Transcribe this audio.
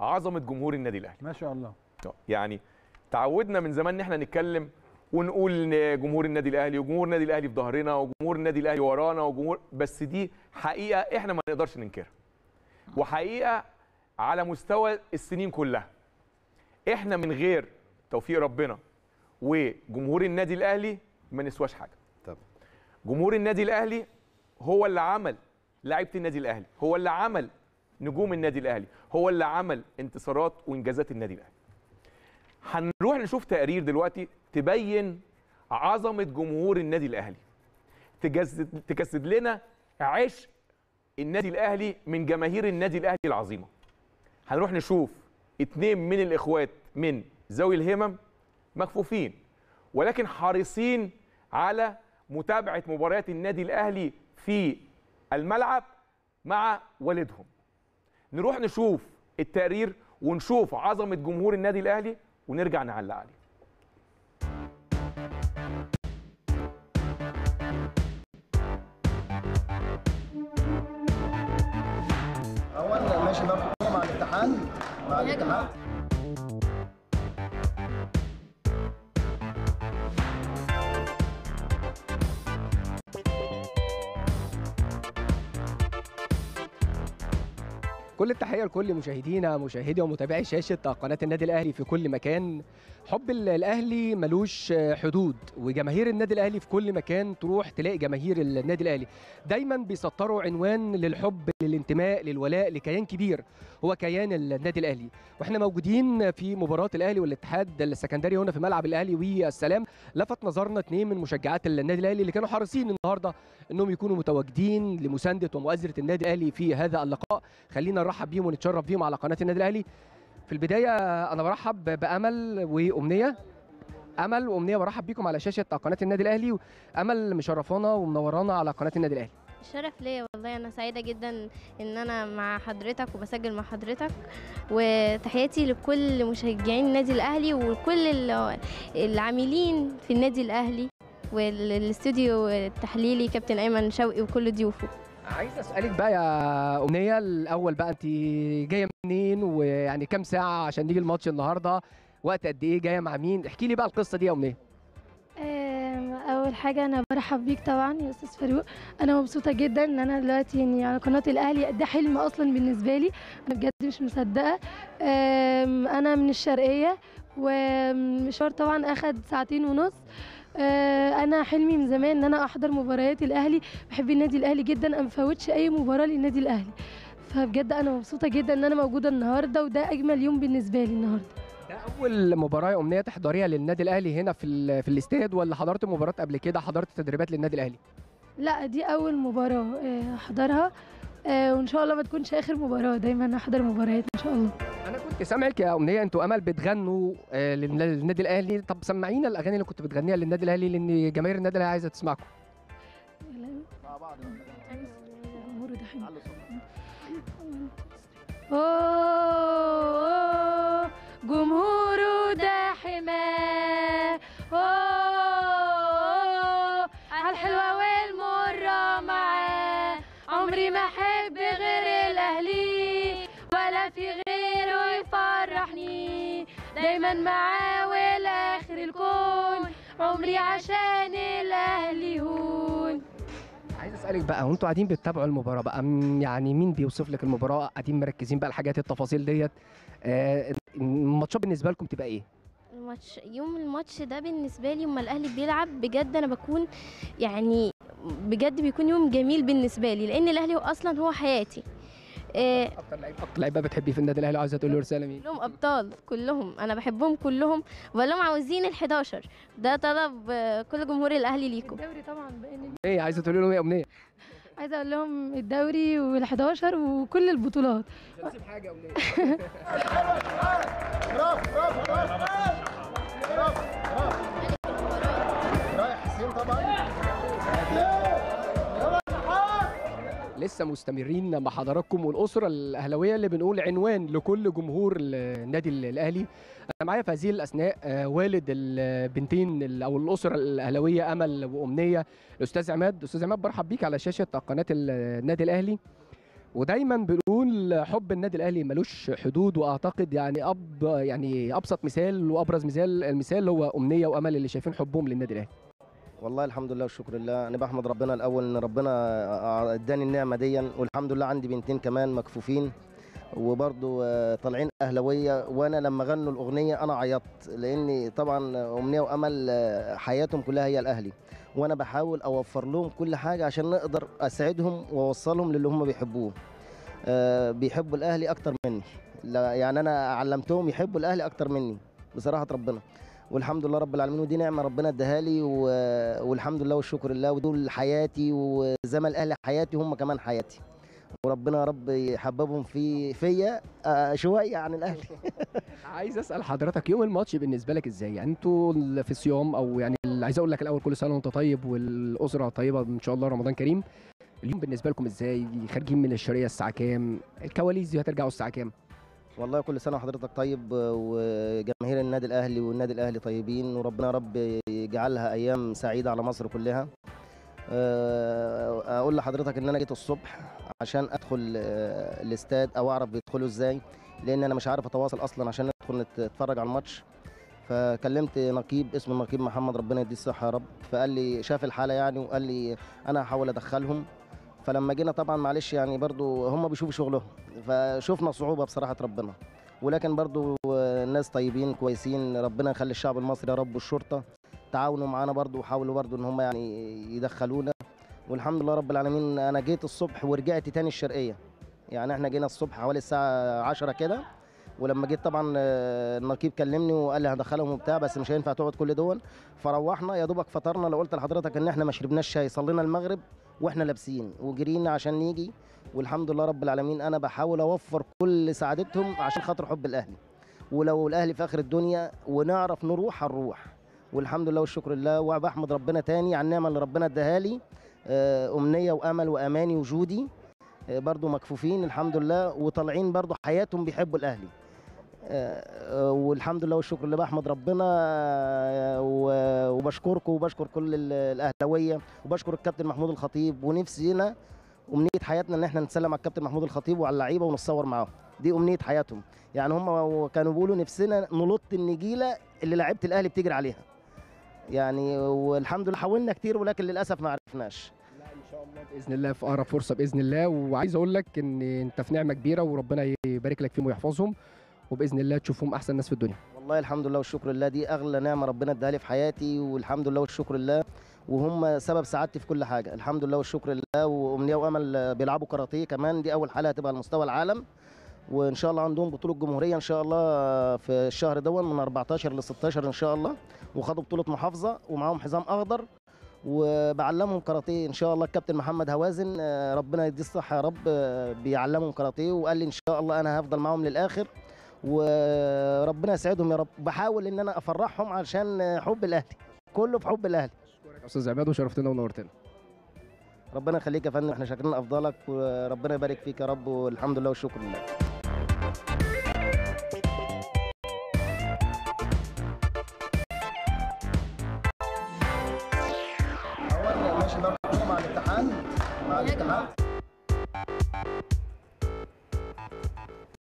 عظمه جمهور النادي الاهلي ما شاء الله يعني تعودنا من زمان ان احنا نتكلم ونقول ان جمهور النادي الاهلي وجمهور النادي الاهلي في ظهرنا وجمهور النادي الاهلي ورانا وجمهور بس دي حقيقه احنا ما نقدرش ننكرها وحقيقه على مستوى السنين كلها احنا من غير توفيق ربنا وجمهور النادي الاهلي ما نسواش حاجه طب جمهور النادي الاهلي هو اللي عمل لعيبه النادي الاهلي هو اللي عمل نجوم النادي الاهلي هو اللي عمل انتصارات وانجازات النادي الاهلي هنروح نشوف تقرير دلوقتي تبين عظمه جمهور النادي الاهلي تجسد تجسد لنا عشق النادي الاهلي من جماهير النادي الاهلي العظيمه هنروح نشوف اتنين من الاخوات من ذوي الهمم مكفوفين ولكن حريصين على متابعه مباريات النادي الاهلي في الملعب مع والدهم نروح نشوف التقرير ونشوف عظمه جمهور النادي الاهلي ونرجع نعلق عليه اول ماشي بقى مع الاتحاد مع الاتحاد كل التحيه لكل مشاهدينا مشاهدي ومتابعي شاشه قناه النادي الاهلي في كل مكان حب ال- الاهلي ملوش حدود وجماهير النادي الاهلي في كل مكان تروح تلاقي جماهير النادي الاهلي دايما بيسطروا عنوان للحب للانتماء للولاء لكيان كبير هو كيان النادي الاهلي واحنا موجودين في مباراه الاهلي والاتحاد السكندري هنا في ملعب الاهلي والسلام لفت نظرنا اثنين من مشجعات النادي الاهلي اللي كانوا حريصين النهارده انهم يكونوا متواجدين لمسانده ومؤازره النادي الاهلي في هذا اللقاء خلينا نرحب بيهم ونتشرف بيهم على قناه النادي الاهلي في البدايه انا برحب بامل وامنيه امل وامنيه برحب بيكم على شاشه قناه النادي الاهلي امل مشرفانا ومنورانا على قناه النادي الاهلي شرف ليا والله انا سعيده جدا ان انا مع حضرتك وبسجل مع حضرتك وتحياتي لكل مشجعين النادي الاهلي وكل ال- العاملين في النادي الاهلي والاستوديو التحليلي كابتن ايمن شوقي وكل ضيوفه عايز اسالك بقى يا امنيه الاول بقى انت جايه منين ويعني كام ساعه عشان نيجي الماتش النهارده وقت قد ايه جايه مع مين احكي لي بقى القصه دي يا امنيه آم، اول حاجه انا برحب بيك طبعا يا استاذ فاروق انا مبسوطه جدا ان انا دلوقتي يعني على قناه الاهلي ده حلم اصلا بالنسبه لي انا بجد مش مصدقه آم، انا من الشرقيه ومشوار طبعا اخد ساعتين ونص آه، انا حلمي من زمان ان انا احضر مباريات الاهلي بحب النادي الاهلي جدا ما مفوتش اي مباراه للنادي الاهلي فبجد انا مبسوطه جدا ان انا موجوده النهارده وده اجمل يوم بالنسبه لي النهارده ده اول مباراه يا امنيه تحضريها للنادي الاهلي هنا في ال- في الاستاد ولا حضرت مباراه قبل كده حضرت تدريبات للنادي الاهلي لا دي اول مباراة آه، احضرها آه، وان شاء الله ما تكونش اخر مباراة دايما احضر مباريات ان شاء الله انا كنت سامعك يا امنيه انتوا امل بتغنوا آه، للن- للنادي الاهلي طب سمعينا الاغاني اللي كنت بتغنيها للنادي الاهلي لان جماهير النادي الاهلي عايزه تسمعكم مع بعض جمهور ده حلو. أوه، جمهوره ده حماه أوه، عالحلوة والمرة معاه عمري ما أحب غير الأهلي ولا في غيره يفرحني دايما معاه والآخر الكون عمري عشان الأهلي هون عايز اسالك بقى وانتوا قاعدين بتتابعوا المباراه بقى م- يعني مين بيوصف لك المباراه قاعدين مركزين بقى الحاجات التفاصيل ديت آه، الماتشات بالنسبه لكم تبقى ايه الماتش يوم الماتش ده بالنسبه لي اما الاهلي بيلعب بجد انا بكون يعني بجد بيكون يوم جميل بالنسبه لي لان الاهلي هو اصلا هو حياتي آه، اكتر لعيب اكتر لعيبه بتحبيه في النادي الاهلي عايزه تقول له رساله مين كلهم ابطال كلهم انا بحبهم كلهم بقول لهم عاوزين ال11 ده طلب آه، كل جمهور الاهلي ليكم الدوري طبعا بان ايه عايزه تقول لهم ايه يا امنيه عايزه اقول لهم الدوري وال11 وكل البطولات مش حاجه يا امنيه برافو برافو برافو برافو رايح حسين طبعا لسه مستمرين مع حضراتكم والاسره الاهلاويه اللي بنقول عنوان لكل جمهور النادي الاهلي انا معايا في هذه الاثناء آه، والد البنتين ال- او الاسره الاهلاويه امل وامنيه الاستاذ عماد استاذ عماد برحب بيك على شاشه قناه النادي الاهلي ودايما بنقول حب النادي الاهلي ملوش حدود واعتقد يعني أب يعني ابسط مثال وابرز مثال المثال هو امنيه وامل اللي شايفين حبهم للنادي الاهلي والله الحمد لله والشكر لله انا بحمد ربنا الاول ان ربنا اداني النعمه دي والحمد لله عندي بنتين كمان مكفوفين وبرضو آه، طالعين اهلاويه وانا لما غنوا الاغنيه انا عيطت لاني طبعا امنيه وامل آه، حياتهم كلها هي الاهلي وانا بحاول اوفر لهم كل حاجه عشان نقدر اساعدهم واوصلهم للي هم بيحبوه آه، بيحبوا الاهلي اكتر مني لا يعني انا علمتهم يحبوا الاهلي اكتر مني بصراحه ربنا والحمد لله رب العالمين ودي نعمه ربنا اداها لي و... والحمد لله والشكر لله ودول حياتي وزي ما الاهلي حياتي هم كمان حياتي وربنا يا رب يحببهم في فيا آه، شويه عن الاهلي عايز اسال حضرتك يوم الماتش بالنسبه لك ازاي يعني انتوا في صيام او يعني اللي عايز اقول لك الاول كل سنه وانت طيب والاسره طيبه ان شاء الله رمضان كريم اليوم بالنسبه لكم ازاي خارجين من الشرقيه الساعه كام الكواليس دي هترجعوا الساعه كام والله كل سنه وحضرتك طيب وجماهير النادي الاهلي والنادي الاهلي طيبين وربنا يا رب يجعلها ايام سعيده على مصر كلها آه، اقول لحضرتك ان انا جيت الصبح عشان ادخل آه، الاستاد او اعرف بيدخلوا ازاي لان انا مش عارف اتواصل اصلا عشان ندخل نت- نتفرج على الماتش فكلمت نقيب اسمه النقيب محمد ربنا يديه الصحه يا رب فقال لي شاف الحاله يعني وقال لي انا هحاول ادخلهم فلما جينا طبعا معلش يعني برضو هم بيشوفوا شغلهم فشوفنا صعوبه بصراحه ربنا ولكن برضو الناس طيبين كويسين ربنا يخلي الشعب المصري يا رب والشرطه تعاونوا معانا برضو وحاولوا برضو ان هم يعني يدخلونا والحمد لله رب العالمين انا جيت الصبح ورجعت تاني الشرقيه يعني احنا جينا الصبح حوالي الساعه 10 كده ولما جيت طبعا آه، النقيب كلمني وقال لي هدخلهم وبتاع بس مش هينفع تقعد كل دول فروحنا يا دوبك فطرنا لو قلت لحضرتك ان احنا ما شربناش شاي صلينا المغرب واحنا لابسين وجرينا عشان نيجي والحمد لله رب العالمين انا بحاول اوفر كل سعادتهم عشان خاطر حب الاهلي ولو الاهلي في اخر الدنيا ونعرف نروح هنروح والحمد لله والشكر لله وبحمد ربنا تاني على النعمه اللي ربنا اداها لي آه، امنيه وامل واماني وجودي آه، برضو مكفوفين الحمد لله وطالعين برضو حياتهم بيحبوا الاهلي آه، آه، والحمد لله والشكر لله بحمد ربنا آه، و- وبشكركم وبشكر كل ال- الاهلاويه وبشكر الكابتن محمود الخطيب ونفسنا امنيه حياتنا ان احنا نسلم على الكابتن محمود الخطيب وعلى اللعيبه ونتصور معاهم دي امنيه حياتهم يعني هم كانوا بيقولوا نفسنا نلط النجيله اللي لعيبه الاهلي بتجري عليها يعني والحمد لله حاولنا كتير ولكن للاسف ما عرفناش لا ان شاء الله باذن الله في اقرب فرصه باذن الله وعايز اقول لك ان انت في نعمه كبيره وربنا يبارك لك فيهم ويحفظهم وباذن الله تشوفهم احسن ناس في الدنيا والله الحمد لله والشكر لله دي اغلى نعمه ربنا اداها لي في حياتي والحمد لله والشكر لله وهم سبب سعادتي في كل حاجه الحمد لله والشكر لله وامنيه وامل بيلعبوا كاراتيه كمان دي اول حلقه هتبقى على مستوى العالم وان شاء الله عندهم بطوله جمهوريه ان شاء الله في الشهر ده من 14 ل 16 ان شاء الله وخدوا بطوله محافظه ومعاهم حزام اخضر وبعلمهم كاراتيه ان شاء الله الكابتن محمد هوازن آه، ربنا يديه الصحه يا رب آه، بيعلمهم كاراتيه وقال لي ان شاء الله انا هفضل معاهم للاخر وربنا يسعدهم يا رب بحاول ان انا افرحهم عشان حب الاهلي كله في حب الاهلي اشكرك يا استاذ عماد وشرفتنا ونورتنا ربنا يخليك يا فندم احنا شاكرين افضلك وربنا يبارك فيك يا رب والحمد لله والشكر لله هو ماشي مع الامتحان مع الامتحان